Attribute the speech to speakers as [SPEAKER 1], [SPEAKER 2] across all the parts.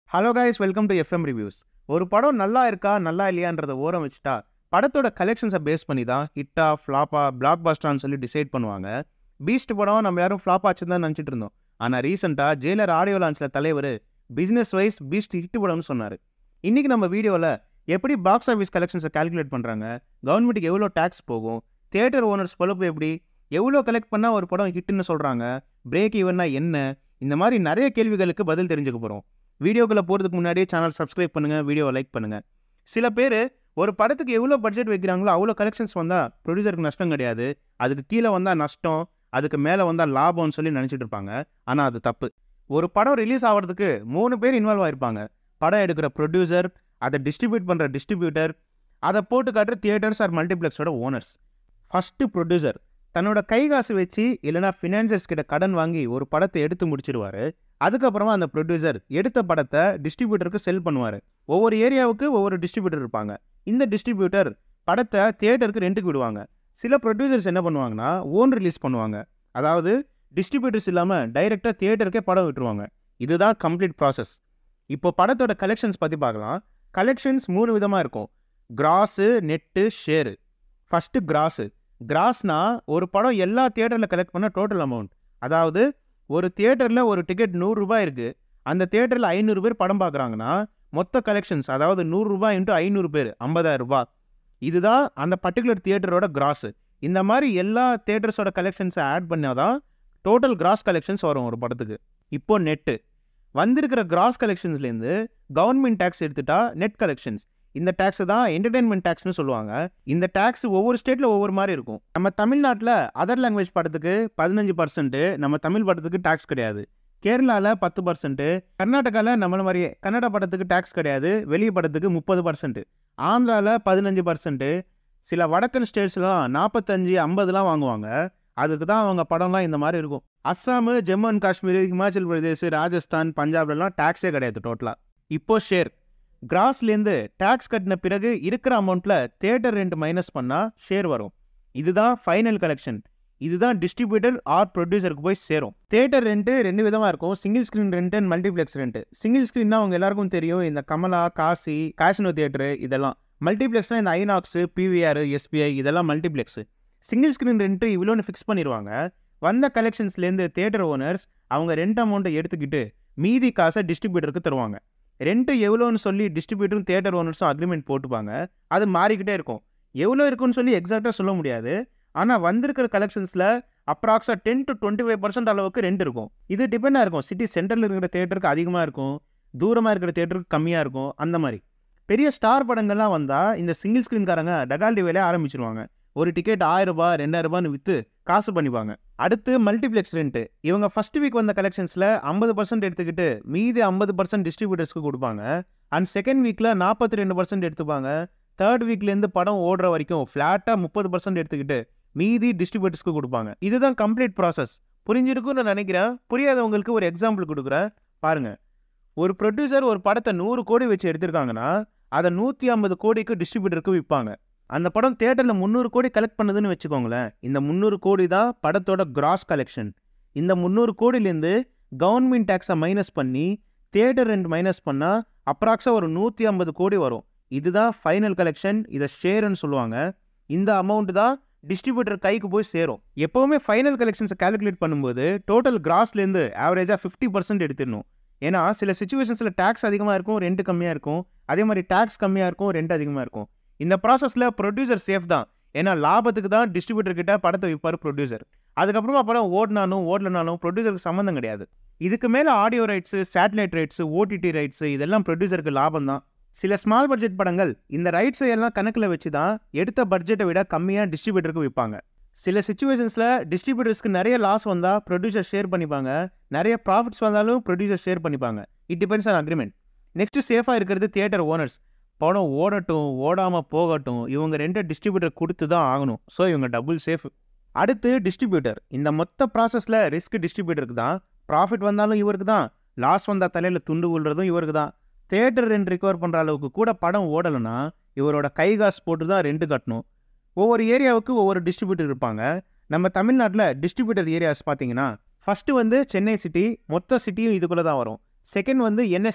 [SPEAKER 1] hello guys welcome to FM reviews ஒரு படம் நல்லா இருக்கா நல்லா இல்லையான்றத ஓரம் வச்சுட்டா படத்தோட கலெக்ஷன்ஸை பேஸ் பண்ணி தான் ஹிட்டா ஃப்ளாப்பா பிளாக் பஸ்டான்னு சொல்லி டிசைட் பண்ணுவாங்க பீஸ்ட் படம் நம்ம யாரும் ஃப்ளாப் ஆச்சுன்னு தான் நினச்சிட்டு இருந்தோம் ஆனால் ரீசெண்டாக ஜெயிலர் ஆடியோ லான்ச்சில் தலைவர் பிஸ்னஸ் வைஸ் பீஸ்ட் ஹிட் படம்னு சொன்னார் இன்றைக்கி நம்ம வீடியோவில் எப்படி பாக்ஸ் ஆஃபீஸ் கலெக்ஷன்ஸை கால்குலேட் பண்ணுறாங்க கவர்மெண்ட்டுக்கு எவ்வளோ டேக்ஸ் போகும் தியேட்டர் ஓனர்ஸ் பொழப்பு எப்படி எவ்வளோ கலெக்ட் பண்ணால் ஒரு படம் ஹிட்னு சொல்கிறாங்க பிரேக் ஈவன்னா என்ன இந்த மாதிரி நிறைய கேள்விகளுக்கு பதில் தெரிஞ்சுக்க போகிறோம் வீடியோக்குள்ளே போகிறதுக்கு முன்னாடியே சேனல் சப்ஸ்கிரைப் பண்ணுங்கள் வீடியோவை லைக் பண்ணுங்கள் சில பேர் ஒரு படத்துக்கு எவ்வளோ பட்ஜெட் வைக்கிறாங்களோ அவ்வளோ கலெக்ஷன்ஸ் வந்தால் ப்ரொடியூசருக்கு நஷ்டம் கிடையாது அதுக்கு கீழே வந்தால் நஷ்டம் அதுக்கு மேலே வந்தால் லாபம்னு சொல்லி நினச்சிட்டு இருப்பாங்க ஆனால் அது தப்பு ஒரு படம் ரிலீஸ் ஆகிறதுக்கு மூணு பேர் இன்வால்வ் ஆயிருப்பாங்க படம் எடுக்கிற ப்ரொடியூசர் அதை டிஸ்ட்ரிபியூட் பண்ணுற டிஸ்ட்ரிபியூட்டர் அதை போட்டு காட்டுற தியேட்டர்ஸ் ஆர் மல்டிப்ளெக்ஸோட ஓனர்ஸ் ஃபஸ்ட்டு ப்ரொடியூசர் தன்னோட கை காசு வச்சு இல்லைனா ஃபினான்சர்ஸ் கிட்ட கடன் வாங்கி ஒரு படத்தை எடுத்து முடிச்சிருவாரு அதுக்கப்புறமா அந்த ப்ரொடியூசர் எடுத்த படத்தை டிஸ்ட்ரிபியூட்டருக்கு செல் பண்ணுவார் ஒவ்வொரு ஏரியாவுக்கு ஒவ்வொரு டிஸ்ட்ரிபியூட்டர் இருப்பாங்க இந்த டிஸ்ட்ரிபியூட்டர் படத்தை தியேட்டருக்கு ரெண்டுக்கு விடுவாங்க சில ப்ரொடியூசர்ஸ் என்ன பண்ணுவாங்கன்னா ஓன் ரிலீஸ் பண்ணுவாங்க அதாவது டிஸ்ட்ரிபியூட்டர்ஸ் இல்லாமல் டைரெக்டாக தியேட்டருக்கே படம் விட்டுருவாங்க இதுதான் கம்ப்ளீட் ப்ராசஸ் இப்போ படத்தோட கலெக்ஷன்ஸ் பற்றி பார்க்கலாம் கலெக்ஷன்ஸ் மூணு விதமாக இருக்கும் gross net share first gross கிராஸ்னா ஒரு படம் எல்லா தியேட்டரில் கலெக்ட் பண்ண டோட்டல் அமௌண்ட் அதாவது ஒரு தியேட்டரில் ஒரு டிக்கெட் நூறுரூபா இருக்குது அந்த தியேட்டரில் ஐநூறு பேர் படம் பார்க்குறாங்கன்னா மொத்த கலெக்ஷன்ஸ் அதாவது நூறுரூபா இன்ட்டு ஐநூறு பேர் ஐம்பதாயிரம் ரூபாய் இதுதான் அந்த பர்டிகுலர் தியேட்டரோட கிராஸு இந்த மாதிரி எல்லா தியேட்டர்ஸோட கலெக்ஷன்ஸை ஆட் பண்ணால் தான் டோட்டல் கிராஸ் கலெக்ஷன்ஸ் வரும் ஒரு படத்துக்கு இப்போ நெட்டு வந்திருக்கிற கிராஸ் கலெக்ஷன்ஸ்லேருந்து கவர்மெண்ட் டேக்ஸ் எடுத்துட்டா நெட் கலெக்ஷன்ஸ் இந்த டேக்ஸ் தான் என்டர்டைன்மெண்ட் டேக்ஸ்னு சொல்லுவாங்க இந்த டேக்ஸ் ஒவ்வொரு ஸ்டேட்டில் ஒவ்வொரு மாதிரி இருக்கும் நம்ம தமிழ்நாட்டில் அதர் லாங்குவேஜ் படத்துக்கு பதினஞ்சு பர்சன்ட்டு நம்ம தமிழ் படத்துக்கு டேக்ஸ் கிடையாது கேரளாவில் பத்து பர்சன்ட்டு கர்நாடகாவில் நம்மள மாதிரியே கன்னட படத்துக்கு டேக்ஸ் கிடையாது வெளி படத்துக்கு முப்பது பர்சன்ட்டு ஆந்திராவில் பதினஞ்சு பர்சன்ட்டு சில வடக்கன் ஸ்டேட்ஸ்லாம் நாற்பத்தஞ்சு ஐம்பதுலாம் வாங்குவாங்க அதுக்கு தான் அவங்க படம்லாம் இந்த மாதிரி இருக்கும் அஸ்ஸாமு ஜம்மு அண்ட் காஷ்மீர் ஹிமாச்சல் பிரதேஷ் ராஜஸ்தான் பஞ்சாப்லலாம் டேக்ஸே கிடையாது டோட்டலாக இப்போ ஷேர் கிராஸ்லேருந்து டேக்ஸ் கட்டின பிறகு இருக்கிற அமௌண்ட்டில் தேட்டர் ரெண்ட் மைனஸ் பண்ணால் ஷேர் வரும் இதுதான் ஃபைனல் கலெக்ஷன் இதுதான் டிஸ்ட்ரிபியூட்டர் ஆர் ப்ரொடியூசருக்கு போய் சேரும் தேட்டர் ரெண்ட்டு ரெண்டு விதமாக இருக்கும் single screen rent and multiplex rent single ஸ்க்ரீன்னா அவங்க எல்லாருக்கும் தெரியும் இந்த கமலா காசி காசினோ தியேட்டரு இதெல்லாம் மல்டிப்ளெக்ஸ்னால் இந்த ஐநாக்ஸு பிவிஆர் எஸ்பிஐ இதெல்லாம் மல்டிப்ளெக்ஸு சிங்கிள் ஸ்க்ரீன் ரெண்ட்டு இவ்வளோன்னு ஃபிக்ஸ் பண்ணிடுவாங்க வந்த கலெக்ஷன்ஸ்லேருந்து தேட்டர் ஓனர்ஸ் அவங்க ரெண்ட் அமௌண்ட்டை எடுத்துக்கிட்டு மீதி காசை டிஸ்ட்ரிபியூட்டருக்கு தருவாங்க ரெண்ட்டு எவ்வளோன்னு சொல்லி டிஸ்ட்ரிபியூட்டரும் தேட்டர் ஓனர்ஸும் அக்ரிமெண்ட் போட்டுப்பாங்க அது மாறிக்கிட்டே இருக்கும் எவ்வளோ இருக்குன்னு சொல்லி எக்ஸாக்டாக சொல்ல முடியாது ஆனால் வந்திருக்கிற கலெக்ஷன்ஸில் அப்ராக்ஸாக ten to twenty five percent அளவுக்கு ரெண்ட் இருக்கும் இது டிபெண்டாக இருக்கும் சிட்டி சென்டரில் இருக்கிற தேட்டருக்கு அதிகமாக இருக்கும் தூரமாக இருக்கிற தேட்டருக்கு கம்மியாக இருக்கும் அந்த மாதிரி பெரிய ஸ்டார் படங்கள்லாம் வந்தால் இந்த சிங்கிள் ஸ்க்ரீன்காரங்க டகால்டி வேலையை ஆரம்பிச்சிருவாங்க ஒரு டிக்கெட் ஆயிரம் ரூபாய் ரெண்டாயிரம் ரூபான்னு விற்று காசு பண்ணிப்பாங்க அடுத்து மல்டிப்ளெக்ஸ் ரெண்ட்டு இவங்க ஃபர்ஸ்ட் வீக் வந்த கலெக்ஷன்ஸில் ஐம்பது பர்சன்ட் எடுத்துக்கிட்டு மீதி ஐம்பது பர்சன்ட் டிஸ்ட்ரிபியூட்டர்ஸ்க்கு கொடுப்பாங்க அண்ட் செகண்ட் வீக்கில் நாற்பத்தி ரெண்டு பர்சன்ட் எடுத்துப்பாங்க தேர்ட் வீக்லேருந்து படம் ஓடுற வரைக்கும் ஃப்ளாட்டாக முப்பது பர்சன்ட் எடுத்துக்கிட்டு மீதி டிஸ்ட்ரிபியூட்டர்ஸ்க்கு கொடுப்பாங்க இதுதான் கம்ப்ளீட் ப்ராசஸ் புரிஞ்சிருக்கும்னு நான் நினைக்கிறேன் புரியாதவங்களுக்கு ஒரு எக்ஸாம்பிள் கொடுக்குறேன் பாருங்கள் ஒரு ப்ரொடியூசர் ஒரு படத்தை நூறு கோடி வச்சு எடுத்திருக்காங்கன்னா அதை நூற்றி ஐம்பது கோடிக்கு டிஸ்ட்ரிபியூட்டருக்கு விற்பாங்க அந்த படம் தேட்டரில் முந்நூறு கோடி கலெக்ட் பண்ணுதுன்னு வச்சுக்கோங்களேன் இந்த முந்நூறு கோடி தான் படத்தோட கிராஸ் கலெக்ஷன் இந்த முந்நூறு கோடியிலேருந்து கவர்மெண்ட் டேக்ஸை மைனஸ் பண்ணி தேட்டர் ரெண்ட் மைனஸ் பண்ணால் அப்ராக்ஸாக ஒரு நூற்றி ஐம்பது கோடி வரும் இதுதான் ஃபைனல் கலெக்ஷன் இதை ஷேர்னு சொல்லுவாங்க இந்த அமௌண்ட் தான் டிஸ்ட்ரிபியூட்டர் கைக்கு போய் சேரும் எப்போவுமே ஃபைனல் கலெக்ஷன்ஸை கால்குலேட் பண்ணும்போது டோட்டல் கிராஸ்லேருந்து ஆவரேஜாக ஃபிஃப்டி பர்சன்ட் எடுத்துடணும் ஏன்னா சில சுச்சுவேஷன்ஸில் டேக்ஸ் அதிகமாக இருக்கும் ரெண்ட் கம்மியாக இருக்கும் அதே மாதிரி டேக்ஸ் கம்மியாக இருக்கும் ரெண்ட் அதிகமாக இருக்கும் இந்த ப்ராசஸில் ப்ரொடியூசர் சேஃப் தான் ஏன்னா லாபத்துக்கு தான் டிஸ்ட்ரிபியூட்டர் கிட்ட படத்தை விற்பார் ப்ரொடியூசர் அதுக்கப்புறமா படம் ஓடினாலும் ஓடலனாலும் ப்ரொடியூசருக்கு சம்மந்தம் கிடையாது இதுக்கு மேலே audio rights satellite rights OTT rights இதெல்லாம் ப்ரொடியூசருக்கு லாபம் தான் சில ஸ்மால் பட்ஜெட் படங்கள் இந்த ரைட்ஸை எல்லாம் கணக்கில் வச்சு தான் எடுத்த பட்ஜெட்டை விட கம்மியாக டிஸ்ட்ரிபியூட்டருக்கு விற்பாங்க சில சுச்சுவேஷன்ஸில் டிஸ்ட்ரிபியூட்டர்ஸ்க்கு நிறைய லாஸ் வந்தால் ப்ரொடியூசர் ஷேர் பண்ணிப்பாங்க நிறைய ப்ராஃபிட்ஸ் வந்தாலும் ப்ரொடியூசர் ஷேர் பண்ணிப்பாங்க it depends on agreement next சேஃபாக இருக்கிறது தியேட்டர் ஓனர்ஸ் படம் ஓடட்டும் ஓடாமல் போகட்டும் இவங்க ரெண்டு டிஸ்ட்ரிபியூட்டர் கொடுத்து தான் ஆகணும் ஸோ இவங்க டபுள் சேஃப் அடுத்து டிஸ்ட்ரிபியூட்டர் இந்த மொத்த ப்ராசஸில் ரிஸ்க் டிஸ்ட்ரிபியூட்டருக்கு தான் ப்ராஃபிட் வந்தாலும் இவருக்கு தான் லாஸ் வந்தால் தலையில் துண்டு விழுறதும் இவருக்கு தான் தேட்டர் ரெண்ட் ரிகவர் பண்ணுற அளவுக்கு கூட படம் ஓடலைன்னா இவரோட கை காசு போட்டு தான் ரெண்டு கட்டணும் ஒவ்வொரு ஏரியாவுக்கு ஒவ்வொரு டிஸ்ட்ரிபியூட்டர் இருப்பாங்க நம்ம தமிழ்நாட்டில் டிஸ்ட்ரிபியூட்டர் ஏரியாஸ் பார்த்தீங்கன்னா ஃபஸ்ட்டு வந்து சென்னை சிட்டி மொத்த சிட்டியும் இதுக்குள்ளே தான் வரும் செகண்ட் வந்து என்எஸ்சி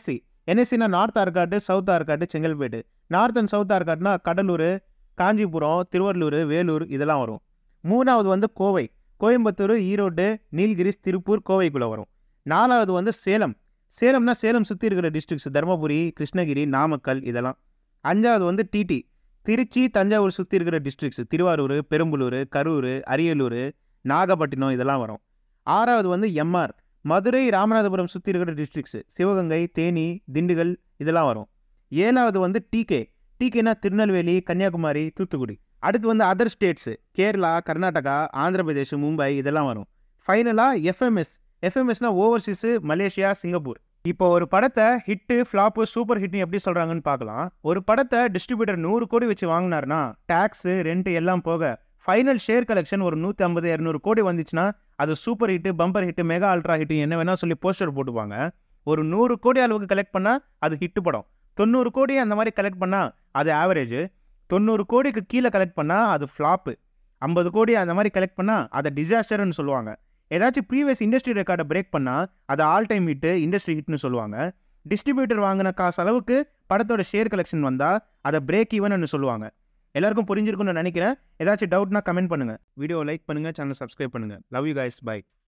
[SPEAKER 1] என்எஸ்சினா north Arcot south Arcot Chengalpet north and south ஆர்காட்னா கடலூர் காஞ்சிபுரம் திருவள்ளூர் வேலூர் இதெல்லாம் வரும் மூணாவது வந்து கோவை கோயம்புத்தூர் ஈரோடு நீலகிரிஸ் திருப்பூர் கோவைக்குள்ளே வரும் நாலாவது வந்து சேலம் சேலம்னா சேலம் சுற்றி இருக்கிற டிஸ்ட்ரிக்ஸ் தருமபுரி கிருஷ்ணகிரி நாமக்கல் இதெல்லாம் அஞ்சாவது வந்து டிடி திருச்சி தஞ்சாவூர் சுற்றி இருக்கிற டிஸ்ட்ரிக்ஸ் திருவாரூர் பெரம்பலூர் கரூர் அரியலூர் நாகப்பட்டினம் இதெல்லாம் வரும் ஆறாவது வந்து எம்ஆர் மதுரை ராமநாதபுரம் சுற்றி இருக்கிற டிஸ்ட்ரிக்ஸ் சிவகங்கை தேனி திண்டுக்கல் இதெல்லாம் வரும் ஏழாவது வந்து டிகே டிகேனா திருநெல்வேலி கன்னியாகுமரி தூத்துக்குடி அடுத்து வந்து அதர் ஸ்டேட்ஸு கேரளா கர்நாடகா ஆந்திர பிரதேஷ் மும்பை இதெல்லாம் வரும் ஃபைனலாக எஃப்எம்எஸ் எஃப்எம்எஸ்னா ஓவர்சீஸு மலேசியா சிங்கப்பூர் இப்போ ஒரு படத்தை ஹிட்டு ஃப்ளாப்பு சூப்பர் ஹிட்னு எப்படி சொல்கிறாங்கன்னு பார்க்கலாம் ஒரு படத்தை டிஸ்ட்ரிபியூட்டர் நூறு கோடி வச்சு வாங்கினார்னா டேக்ஸு ரெண்ட் எல்லாம் போக ஃபைனல் ஷேர் கலெக்ஷன் ஒரு நூற்றி ஐம்பது இரநூறு கோடி வந்துச்சுன்னா அது super hit bumper hit mega ultra hit என்ன வேணால் சொல்லி போஸ்டர் போட்டுப்பாங்க ஒரு நூறு கோடி அளவுக்கு கலெக்ட் பண்ணால் அது ஹிட்டு படம் தொண்ணூறு கோடி அந்த மாதிரி கலெக்ட் பண்ணால் அது ஆவரேஜ் தொண்ணூறு கோடிக்கு கீழே கலெக்ட் பண்ணால் அது ஃப்ளாப்பு ஐம்பது கோடி அந்த மாதிரி கலெக்ட் பண்ணால் அதை டிசாஸ்டர்னு சொல்லுவாங்க ஏதாச்சும் ப்ரீவியஸ் இண்டஸ்ட்ரி ரெக்கார்டை பிரேக் பண்ணால் அது ஆல் டைம் ஹிட்டு இண்டஸ்ட்ரி ஹிட்னு சொல்லுவாங்க டிஸ்ட்ரிபியூட்டர் வாங்கின காசு அளவுக்கு படத்தோட ஷேர் கலெக்ஷன் வந்தால் அதை பிரேக் ஈவன் சொல்லுவாங்க எல்லாருக்கும் புரிஞ்சிருக்கும்னு நினைக்கிறேன் ஏதாச்சும் டவுட்னா கமெண்ட் பண்ணுங்கள் வீடியோ லைக் பண்ணுங்கள் சேனல் சப்ஸ்கிரைப் பண்ணுங்கள் லவ் யூ கைஸ் பை